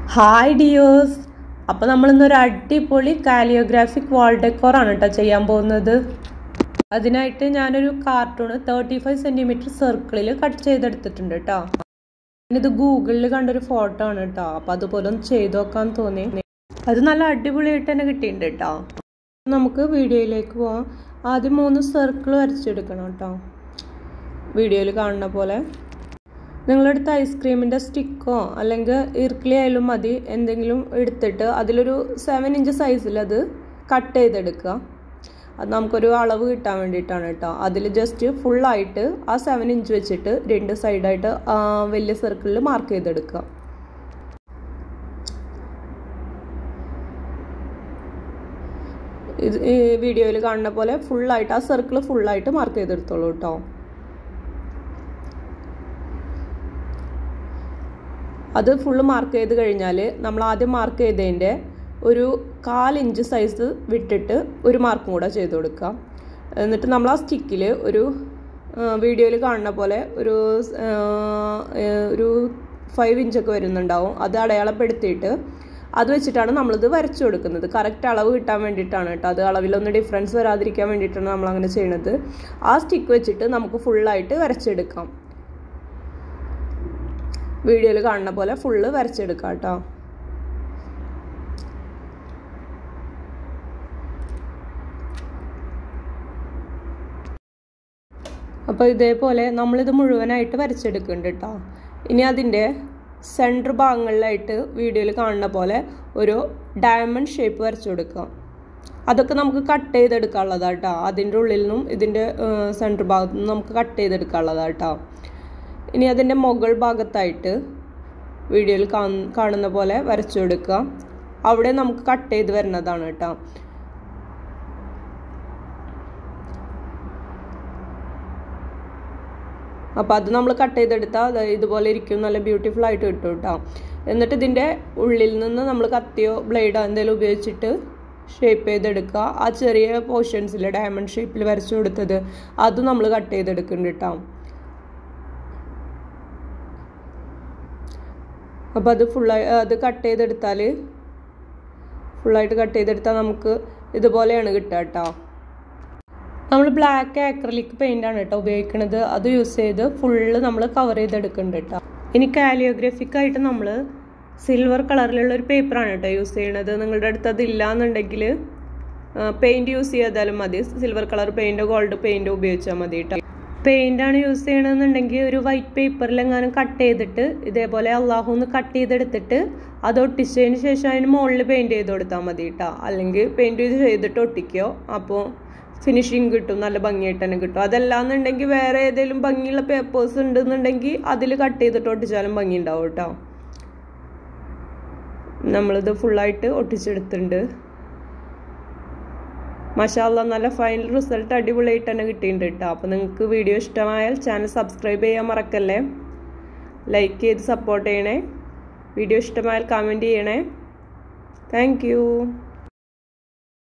hi ഡിയോസ് അപ്പോൾ നമ്മളിന്നൊരു അടിപൊളി calligraphic വാൾ decor ആണ് കേട്ടോ ചെയ്യാൻ പോകുന്നത് അതിനായിട്ട് ഞാനൊരു കാർട്ടൂൺ തേർട്ടി ഫൈവ് സെൻറ്റിമീറ്റർ സർക്കിളിൽ കട്ട് ചെയ്തെടുത്തിട്ടുണ്ട് കേട്ടോ ഇത് ഗൂഗിളിൽ കണ്ടൊരു ഫോട്ടോ ആണ് കേട്ടോ അപ്പോൾ അതുപോലെ ഒന്ന് ചെയ്ത് നോക്കാൻ തോന്നി അത് നല്ല അടിപൊളിയായിട്ട് തന്നെ കിട്ടിയിട്ടുണ്ട് കേട്ടോ നമുക്ക് വീഡിയോയിലേക്ക് പോവാം ആദ്യം മൂന്ന് സർക്കിൾ വരച്ചെടുക്കണം കേട്ടോ വീഡിയോയിൽ കാണുന്ന പോലെ നിങ്ങളടുത്ത് ഐസ്ക്രീമിൻ്റെ സ്റ്റിക്കോ അല്ലെങ്കിൽ ഇർക്കിളി ആയാലും മതി എന്തെങ്കിലും എടുത്തിട്ട് അതിലൊരു സെവൻ ഇഞ്ച് സൈസിൽ അത് കട്ട് ചെയ്തെടുക്കുക അത് നമുക്കൊരു അളവ് കിട്ടാൻ വേണ്ടിയിട്ടാണ് കേട്ടോ അതിൽ ജസ്റ്റ് ഫുള്ളായിട്ട് ആ സെവൻ ഇഞ്ച് വെച്ചിട്ട് രണ്ട് സൈഡായിട്ട് വലിയ സർക്കിളിൽ മാർക്ക് ചെയ്തെടുക്കുക ഇത് ഈ വീഡിയോയിൽ കാണുന്ന പോലെ ഫുള്ളായിട്ട് ആ സർക്കിൾ ഫുള്ളായിട്ട് മാർക്ക് ചെയ്തെടുത്തോളൂ കേട്ടോ അത് ഫുള്ള് മാർക്ക് ചെയ്ത് കഴിഞ്ഞാൽ നമ്മൾ ആദ്യം മാർക്ക് ചെയ്തതിൻ്റെ ഒരു കാലിഞ്ച് സൈസ് വിട്ടിട്ട് ഒരു മാർക്കും കൂടെ ചെയ്ത് കൊടുക്കുക എന്നിട്ട് നമ്മൾ ആ സ്റ്റിക്കിൽ ഒരു വീഡിയോയിൽ കാണുന്ന പോലെ ഒരു ഒരു ഫൈവ് ഇഞ്ചൊക്കെ വരുന്നുണ്ടാവും അത് അടയാളപ്പെടുത്തിയിട്ട് അത് വെച്ചിട്ടാണ് നമ്മളിത് വരച്ചു കൊടുക്കുന്നത് കറക്റ്റ് അളവ് കിട്ടാൻ വേണ്ടിയിട്ടാണ് കേട്ടോ അത് അളവിലൊന്നും ഡിഫറൻസ് വരാതിരിക്കാൻ വേണ്ടിയിട്ടാണ് നമ്മൾ അങ്ങനെ ചെയ്യുന്നത് ആ സ്റ്റിക്ക് വെച്ചിട്ട് നമുക്ക് ഫുള്ളായിട്ട് വരച്ചെടുക്കാം വീഡിയോയിൽ കാണുന്ന പോലെ ഫുള്ള് വരച്ചെടുക്കാം കേട്ടോ അപ്പോൾ ഇതേപോലെ നമ്മളിത് മുഴുവനായിട്ട് വരച്ചെടുക്കുന്നുണ്ട് കേട്ടോ ഇനി അതിൻ്റെ സെൻറ്റർ ഭാഗങ്ങളിലായിട്ട് വീഡിയോയിൽ കാണുന്ന പോലെ ഒരു ഡയമണ്ട് ഷേപ്പ് വരച്ചു കൊടുക്കാം അതൊക്കെ നമുക്ക് കട്ട് ചെയ്തെടുക്കാനുള്ളതാണ് കേട്ടോ അതിൻ്റെ ഉള്ളിൽ നിന്നും ഇതിൻ്റെ സെൻറ്റർ ഭാഗത്തു നിന്നും നമുക്ക് കട്ട് ചെയ്തെടുക്കാനുള്ളതാണ് കേട്ടോ ഇനി അതിൻ്റെ മുകൾ ഭാഗത്തായിട്ട് വീഡിയോയിൽ കാണുന്ന പോലെ വരച്ചു കൊടുക്കുക അവിടെ നമുക്ക് കട്ട് ചെയ്ത് വരുന്നതാണ് കേട്ടോ അപ്പോൾ അത് നമ്മൾ കട്ട് ചെയ്തെടുത്താൽ ഇതുപോലെ ഇരിക്കും നല്ല ബ്യൂട്ടിഫുൾ ആയിട്ട് കിട്ടും കേട്ടോ എന്നിട്ട് ഇതിൻ്റെ ഉള്ളിൽ നിന്ന് നമ്മൾ കത്തിയോ ബ്ലേഡോ എന്തെങ്കിലും ഉപയോഗിച്ചിട്ട് ഷേപ്പ് ചെയ്തെടുക്കുക ആ ചെറിയ പോർഷൻസിൽ ഡയമണ്ട് ഷേപ്പിൽ വരച്ചു കൊടുത്തത് അത് നമ്മൾ കട്ട് ചെയ്തെടുക്കുന്നുണ്ട് കേട്ടോ അപ്പോൾ അത് ഫുള്ളായി അത് കട്ട് ചെയ്തെടുത്താൽ ഫുള്ളായിട്ട് കട്ട് ചെയ്തെടുത്താൽ നമുക്ക് ഇതുപോലെയാണ് കിട്ടുക കേട്ടോ നമ്മൾ ബ്ലാക്ക് ആക്രലിക് പെയിൻ്റ് ആണ് കേട്ടോ ഉപയോഗിക്കുന്നത് അത് യൂസ് ചെയ്ത് ഫുള്ള് നമ്മൾ കവർ ചെയ്തെടുക്കുന്നുണ്ട് കേട്ടോ ഇനി കാലിയോഗ്രഫിക് ആയിട്ട് നമ്മൾ സിൽവർ കളറിലുള്ള ഒരു പേപ്പറാണ് കേട്ടോ യൂസ് ചെയ്യണത് നിങ്ങളുടെ അടുത്ത് അതില്ല എന്നുണ്ടെങ്കിൽ പെയിൻറ് യൂസ് ചെയ്താലും മതി സിൽവർ കളർ പെയിൻറ്റോ ഗോൾഡ് പെയിൻറ്റോ ഉപയോഗിച്ചാൽ മതി കേട്ടോ പെയിൻ്റ് ആണ് യൂസ് ചെയ്യണമെന്നുണ്ടെങ്കിൽ ഒരു വൈറ്റ് പേപ്പറിലെങ്ങാനും കട്ട് ചെയ്തിട്ട് ഇതേപോലെ അള്ളാഹുന്ന് കട്ട് ചെയ്തെടുത്തിട്ട് അത് ഒട്ടിച്ചതിന് ശേഷം അതിന് മുകളിൽ പെയിൻറ് ചെയ്ത് കൊടുത്താൽ മതി കേട്ടോ അല്ലെങ്കിൽ പെയിൻറ് ചെയ്തിട്ട് ഒട്ടിക്കോ അപ്പോൾ ഫിനിഷിങ് കിട്ടും നല്ല ഭംഗിയായിട്ട് തന്നെ കിട്ടും അതല്ലാന്നുണ്ടെങ്കിൽ വേറെ ഏതെങ്കിലും ഭംഗിയുള്ള പേപ്പേഴ്സ് ഉണ്ടെന്നുണ്ടെങ്കിൽ അതിൽ കട്ട് ചെയ്തിട്ട് ഒട്ടിച്ചാലും ഭംഗി ഉണ്ടാവും കേട്ടോ നമ്മളിത് ഫുള്ളായിട്ട് ഒട്ടിച്ചെടുത്തിട്ടുണ്ട് മഷാല്ല നല്ല ഫൈനൽ റിസൾട്ട് അടിപൊളിയായിട്ട് തന്നെ കിട്ടിയിട്ടുണ്ട് കേട്ടോ അപ്പോൾ നിങ്ങൾക്ക് വീഡിയോ ഇഷ്ടമായാൽ ചാനൽ സബ്സ്ക്രൈബ് ചെയ്യാൻ മറക്കല്ലേ ലൈക്ക് ചെയ്ത് സപ്പോർട്ട് ചെയ്യണേ വീഡിയോ ഇഷ്ടമായാൽ കമൻറ്റ് ചെയ്യണേ താങ്ക്